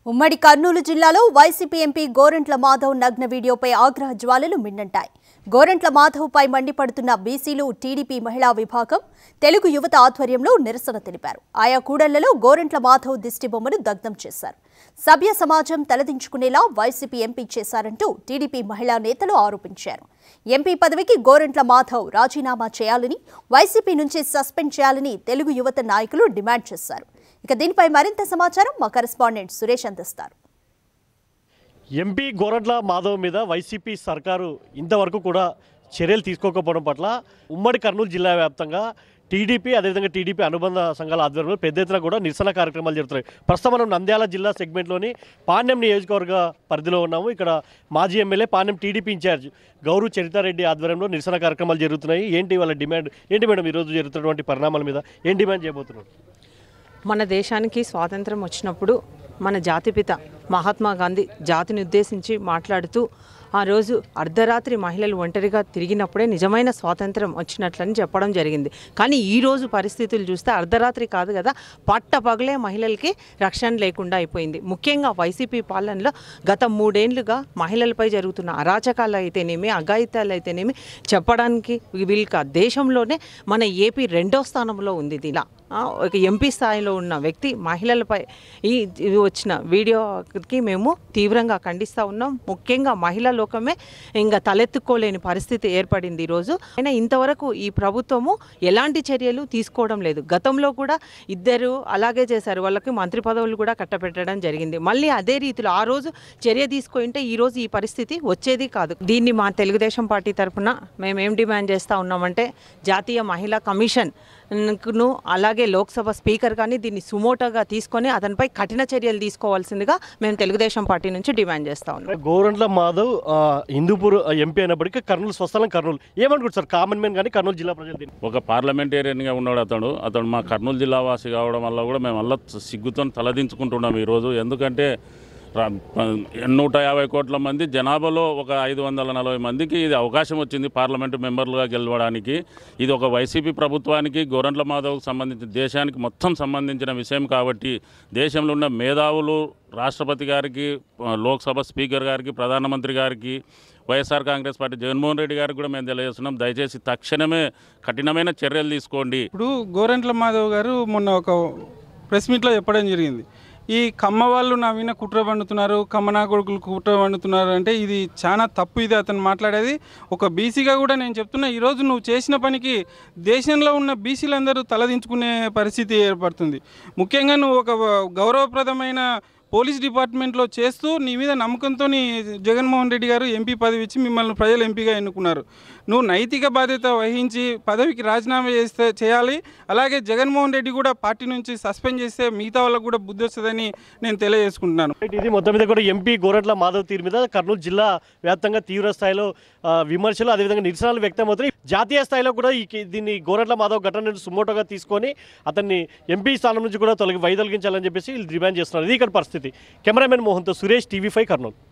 ఉమ్మడి కర్నూలు జిల్లాలో YCP MP Gorantla Madhav నగ్న వీడియోపై ఆగ్రహ జ్వాలలు మిన్నంటాయి గోరంట్ల మాధవ్పై మండిపడుతున్న బీసీలు టీడీపీ మహిళా విభాగం తెలుగు యువత ఆధ్వర్యంలో నిరసన తెలిపారు ఆయా కూడళ్లలో గోరంట్ల మాధవ్ దిష్టిబొమ్మను దగ్ధం చేశారు సభ్య సమాజం తలదించుకునేలా వైసీపీ ఎంపీ చేశారంటూ టీడీపీ మహిళా నేతలు ఆరోపించారు ఎంపీ పదవికి గోరంట్ల మాధవ్ రాజీనామా చేయాలని వైసీపీ నుంచి సస్పెండ్ చేయాలని తెలుగు యువత నాయకులు డిమాండ్ చేశారు ఇక దీనిపై మరింత సమాచారం మా కరెస్పాండెంట్ సురేష్ అందిస్తారు ఎంపీ గోరంట్ల మాధవ్ మీద వైసీపీ సర్కారు ఇంతవరకు కూడా చర్యలు తీసుకోకపోవడం పట్ల ఉమ్మడి కర్నూలు జిల్లా వ్యాప్తంగా టీడీపీ అదేవిధంగా టీడీపీ అనుబంధ సంఘాల ఆధ్వర్యంలో పెద్ద ఎత్తున కూడా నిరసన కార్యక్రమాలు జరుగుతున్నాయి ప్రస్తుతం మనం నంద్యాల జిల్లా సెగ్మెంట్లోని పాణ్యం నియోజకవర్గ పరిధిలో ఉన్నాము ఇక్కడ మాజీ MLA Panyam TDP incharge Gouru Charithareddy ఆధ్వర్యంలో నిరసన కార్యక్రమాలు జరుగుతున్నాయి ఏంటి వాళ్ళ డిమాండ్ ఏంటి మేడం ఈరోజు జరుగుతున్నటువంటి పరిణామాల మీద ఏం డిమాండ్ చేయబోతున్నారు మన దేశానికి స్వాతంత్రం వచ్చినప్పుడు మన జాతిపిత మహాత్మా గాంధీ జాతిని ఉద్దేశించి మాట్లాడుతూ ఆ రోజు అర్ధరాత్రి మహిళలు ఒంటరిగా తిరిగినప్పుడే నిజమైన స్వాతంత్రం వచ్చినట్లని చెప్పడం జరిగింది కానీ ఈ రోజు పరిస్థితులు చూస్తే అర్ధరాత్రి కాదు కదా పట్ట పగలే మహిళలకి రక్షణ లేకుండా అయిపోయింది ముఖ్యంగా వైసీపీ పాలనలో గత మూడేండ్లుగా మహిళలపై జరుగుతున్న అరాచకాలు అయితేనేమి అఘాయితాలు అయితేనేమి చెప్పడానికి వీళ్ళు కాదు. దేశంలోనే మన ఏపీ రెండో స్థానంలో ఉంది ఇది ఇలా ఆ, ఒక ఎంపీ స్థాయిలో ఉన్న వ్యక్తి మహిళలపై ఈ ఇది వచ్చిన వీడియోకి మేము తీవ్రంగా ఖండిస్తూ ఉన్నాం ముఖ్యంగా మహిళా లోకమే ఇంకా తలెత్తుకోలేని పరిస్థితి ఏర్పడింది ఈరోజు అయినా ఇంతవరకు ఈ ప్రభుత్వము ఎలాంటి చర్యలు తీసుకోవడం లేదు గతంలో కూడా ఇద్దరు అలాగే చేశారు వాళ్ళకి మంత్రి పదవులు కూడా కట్టబెట్టడం జరిగింది మళ్ళీ అదే రీతిలో ఆ రోజు చర్య తీసుకుంటే ఈ రోజు ఈ పరిస్థితి వచ్చేది కాదు దీన్ని మా తెలుగుదేశం పార్టీ తరఫున మేము ఏం డిమాండ్ చేస్తూ ఉన్నామంటే జాతీయ మహిళా కమిషన్ ను అలాగే లోక్సభ స్పీకర్ కానీ దీన్ని సుమోటోగా తీసుకొని అతనిపై కఠిన చర్యలు తీసుకోవాల్సిందిగా మేము తెలుగుదేశం పార్టీ నుంచి డిమాండ్ చేస్తా ఉన్నాం గోరంట్ల మాధవ్ ఆ, హిందూపూర్ ఎంపీ అయినప్పటికీ కర్నూలు స్వస్థలం కర్నూలు ఏమనుకుంటారు సార్ కామన్ మ్యాన్ కానీ కర్నూలు జిల్లా ప్రజలు దీన్ని ఒక పార్లమెంటేరియన్గా ఉన్నాడు అతడు అతడు మా కర్నూలు జిల్లా వాసి కావడం వల్ల కూడా మేము అల్ల సిగ్గుతో తలదించుకుంటున్నాం ఈరోజు ఎందుకంటే రా- నూట యాభై కోట్ల మంది జనాభాలో ఒక ఐదు వందల నలభై మందికి ఇది అవకాశం వచ్చింది పార్లమెంటు మెంబర్లుగా గెలవడానికి ఇది ఒక వైసీపీ ప్రభుత్వానికి గోరంట్ల మాధవ్కి సంబంధించిన దేశానికి మొత్తం సంబంధించిన విషయం కాబట్టి దేశంలో ఉన్న మేధావులు రాష్ట్రపతి గారికి ఆ, లోక్సభ స్పీకర్ గారికి ప్రధానమంత్రి గారికి YSR Congress party Jaganmohan Reddy గారికి కూడా మేము తెలియజేస్తున్నాం దయచేసి తక్షణమే కఠినమైన చర్యలు తీసుకోండి ఇప్పుడు గోరంట్ల మాధవ్ గారు మొన్న ఒక ప్రెస్ మీట్లో చెప్పడం జరిగింది ఈ కమ్మ వాళ్ళు నా మీద కుట్ర పండుతున్నారు కమ్మనా కొడుకులు కుట్ర పండుతున్నారు అంటే ఇది చాలా తప్పు ఇది అతను మాట్లాడేది ఒక బీసీగా కూడా నేను చెప్తున్నా ఈరోజు నువ్వు చేసిన పనికి దేశంలో ఉన్న బీసీలందరూ తలదించుకునే పరిస్థితి ఏర్పడుతుంది ముఖ్యంగా నువ్వు ఒక గౌరవప్రదమైన పోలీస్ డిపార్ట్మెంట్లో చేస్తూ నీ మీద నమ్మకంతో జగన్మోహన్ రెడ్డి గారు ఎంపీ పదవి ఇచ్చి మిమ్మల్ని ప్రజలు ఎంపీగా ఎన్నుకున్నారు నువ్వు నైతిక బాధ్యత వహించి పదవికి రాజీనామా చేస్తే చేయాలి అలాగే జగన్మోహన్ రెడ్డి కూడా పార్టీ నుంచి సస్పెండ్ చేస్తే మిగతా వాళ్ళకు కూడా బుద్ధి వస్తుందని నేను తెలియజేసుకుంటున్నాను రైట్, ఇది మొత్తం మీద కూడా ఎంపీ గోరంట్ల మాధవ్ తీరు మీద కర్నూలు జిల్లా వ్యాప్తంగా తీవ్ర స్థాయిలో ఆ, విమర్శలు అదేవిధంగా నిరసనలు వ్యక్తమవుతున్నాయి జాతీయ స్థాయిలో కూడా ఈ దీన్ని గోరంట్ల మాధవ్ ఘటనను సుమోటోగా తీసుకొని అతన్ని ఎంపీ స్థానం నుంచి కూడా తొలగి వైదొలిగించాలని చెప్పేసి వీళ్ళు డిమాండ్ చేస్తున్నారు ఇది ఇక్కడ పరిస్థితి కెమెరామెన్ మోహన్తో సురేష్ టీవీ ఫైవ్ కర్నూలు